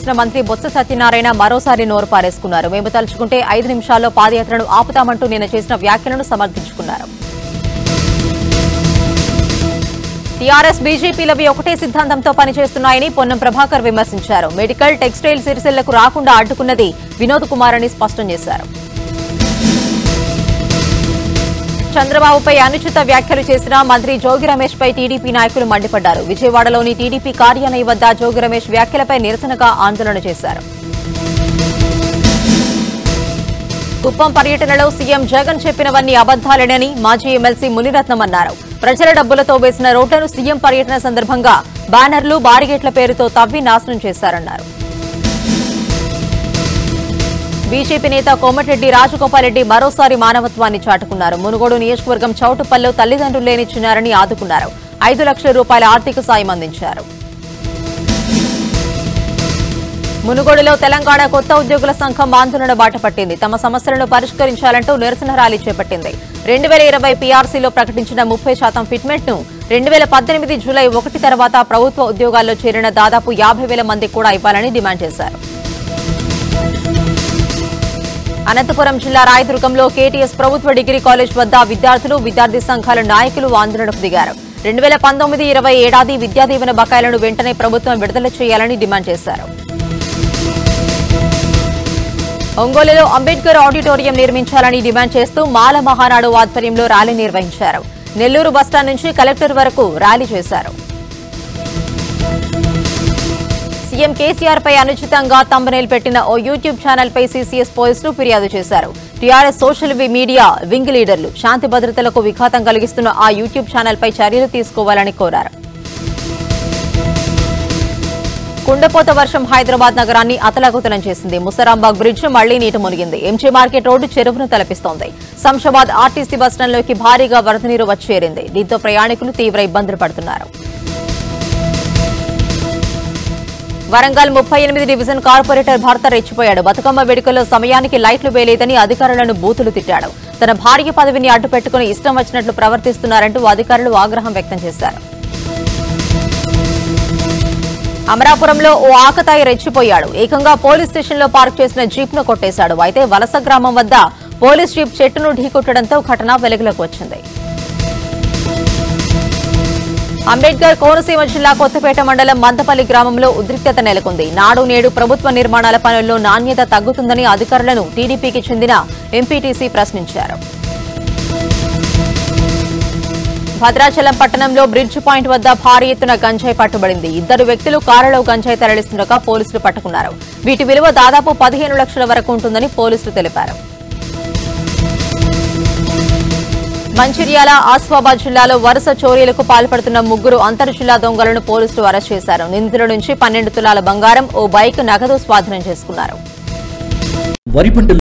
చేసిన మంత్రి బొత్స సత్యనారాయణ మరోసారి నోరు పారేసుకున్నారు మేము తలుచుకుంటే ఐదు నిమిషాల్లో పాదయాత్రను ఆపుతామంటూ నిన్న చేసిన వ్యాఖ్యలను సమర్థించుకున్నారు టీఆర్ఎస్ బీజేపీలవి ఒకటే సిద్ధాంతంతో పనిచేస్తున్నాయని పొన్నం ప్రభాకర్ విమర్శించారు మెడికల్ టెక్స్టైల్ సిరిసిల్లకు రాకుండా అడ్డుకున్నది వినోద్ కుమార్ అని స్పష్టం చేశారు చంద్రబాబుపై అనుచిత వ్యాఖ్యలు చేసిన మంత్రి జోగి రమేష్ పై టీడీపీ నాయకులు మండిపడ్డారు విజయవాడలోని టీడీపీ కార్యాలయం వద్ద జోగి రమేష్ వ్యాఖ్యలపై నిరసనగా ఆందోళన చేశారు కుప్పం పర్యటనలో సీఎం జగన్ చెప్పినవన్నీ అబద్దాలేనని మాజీ ఎమ్మెల్సీ మునిరత్నం అన్నారు ప్రజల డబ్బులతో వేసిన రోడ్లను సీఎం పర్యటన సందర్భంగా బ్యానర్లు బారిగేట్ల పేరుతో తవ్వి నాశనం చేశారన్నారు బీజేపీ నేత కోమటిరెడ్డి రాజగోపాల్ రెడ్డి మరోసారి మానవత్వాన్ని చాటుకున్నారు మునుగోడు నియోజకవర్గం చౌటుపల్లో తల్లిదండ్రులు లేని చిన్నారని ఆదుకున్నారు ఐదు లక్షల రూపాయల ఆర్థిక సాయం అందించారు మునుగోడులో తెలంగాణ కొత్త ఉద్యోగుల సంఘం ఆందోళన బాట పట్టింది తమ సమస్యలను పరిష్కరించాలంటూ నిరసన ర్యాలీ చేపట్టింది రెండు వేల ఇరవై పీఆర్సీలో ప్రకటించిన ముప్పై శాతం ఫిట్మెంట్ ను రెండు వేల పద్దెనిమిది జూలై ఒకటి తర్వాత ప్రభుత్వ ఉద్యోగాల్లో చేరిన దాదాపు యాభై వేల మందికి కూడా ఇవ్వాలని డిమాండ్ చేశారు అనంతపురం జిల్లా రాయదుర్గంలో కేటీఎస్ ప్రభుత్వ డిగ్రీ కాలేజ్ వద్ద విద్యార్థులు విద్యార్థి సంఘాల నాయకులు ఆందోళనకు దిగారు రెండు వేల పంతొమ్మిది ఇరవై ఏడాది విద్యా దీవెన బకాయిలను వెంటనే ప్రభుత్వం విడుదల చేయాలని డిమాండ్ చేశారు ఒంగోలులో అంబేద్కర్ ఆడిటోరియం నిర్మించాలని డిమాండ్ చేస్తూ మాల మహానాడు ఆధ్వర్యంలో ర్యాలీ నిర్వహించారు నెల్లూరు బస్టాండ్ నుంచి కలెక్టర్ వరకు ర్యాలీ చేశారు సీఎం కేసీఆర్ పై అనుచితంగా తంబనేల్ పెట్టిన ఓ యూట్యూబ్ ఛానల్ పై సీసీఎస్ పోలీసులు ఫిర్యాదు చేశారు టీఆర్ఎస్ సోషల్ మీడియా వింగ్ లీడర్లు శాంతి భద్రతలకు విఘాతం కలిగిస్తున్న ఆ యూట్యూబ్ ఛానల్ పై చర్యలు తీసుకోవాలని కోరారు కుండపోత వర్షం హైదరాబాద్ నగరాన్ని అతలాకుతలం చేసింది ముసరాంబాగ్ బ్రిడ్జ్ మళ్లీ నీట మునిగింది ఎంజీ మార్కెట్ రోడ్డు చెరువును తలపిస్తోంది శంషాబాద్ ఆర్టీసీ బస్టాండ్లోకి భారీగా వరద నీరు వచ్చేరింది దీంతో ప్రయాణికులు తీవ్ర ఇబ్బందులు పడుతున్నారు వరంగల్ ముప్పై ఎనిమిది డివిజన్ కార్పొరేటర్ భర్త రెచ్చిపోయాడు బతుకమ్మ వేడుకల్లో సమయానికి లైట్లు వేయలేదని అధికారులను బూతులు తిట్టాడు తన భార్య పదవిని అడ్డు పెట్టుకుని ఇష్టం వచ్చినట్లు ప్రవర్తిస్తున్నారంటూ అధికారులు ఆగ్రహం వ్యక్తం చేశారు అమరాపురంలో ఓ ఆకతాయి రెచ్చిపోయాడు ఏకంగా పోలీస్ స్టేషన్లో పార్క్ చేసిన జీప్ ను కొట్టేశాడు అయితే వలస గ్రామం వద్ద పోలీస్ జీప్ చెట్టును ఢీకొట్టడంతో ఘటన వెలుగులోకి వచ్చింది అంబేద్కర్ కోనసీమ జిల్లా కొత్తపేట మండలం మందపల్లి గ్రామంలో ఉద్రిక్తత నెలకొంది నాడు నేడు ప్రభుత్వ నిర్మాణాల పనుల్లో నాణ్యత తగ్గుతుందని అధికారులను టీడీపీకి చెందిన ఎంపీటీసీ ప్రశ్నించారు భద్రాచలం పట్టణంలో బ్రిడ్జ్ పాయింట్ వద్ద భారీ ఎత్తున గంజాయి పట్టుబడింది ఇద్దరు వ్యక్తులు కారులో గంజాయి తరలిస్తుండగా పోలీసులు పట్టుకున్నారు వీటి విలువ దాదాపు పదిహేను లక్షల వరకు ఉంటుందని పోలీసులు తెలిపారు మంచిర్యాల ఆసిఫాబాద్ జిల్లాలో వరుస చోరీలకు పాల్పడుతున్న ముగ్గురు అంతర్ జిల్లా దొంగలను పోలీసులు అరెస్ట్ చేశారు నిందితుల నుంచి పన్నెండు తులాల బంగారం ఓ బైక్ నగదు స్వాధీనం చేసుకున్నారు వరి పంటలు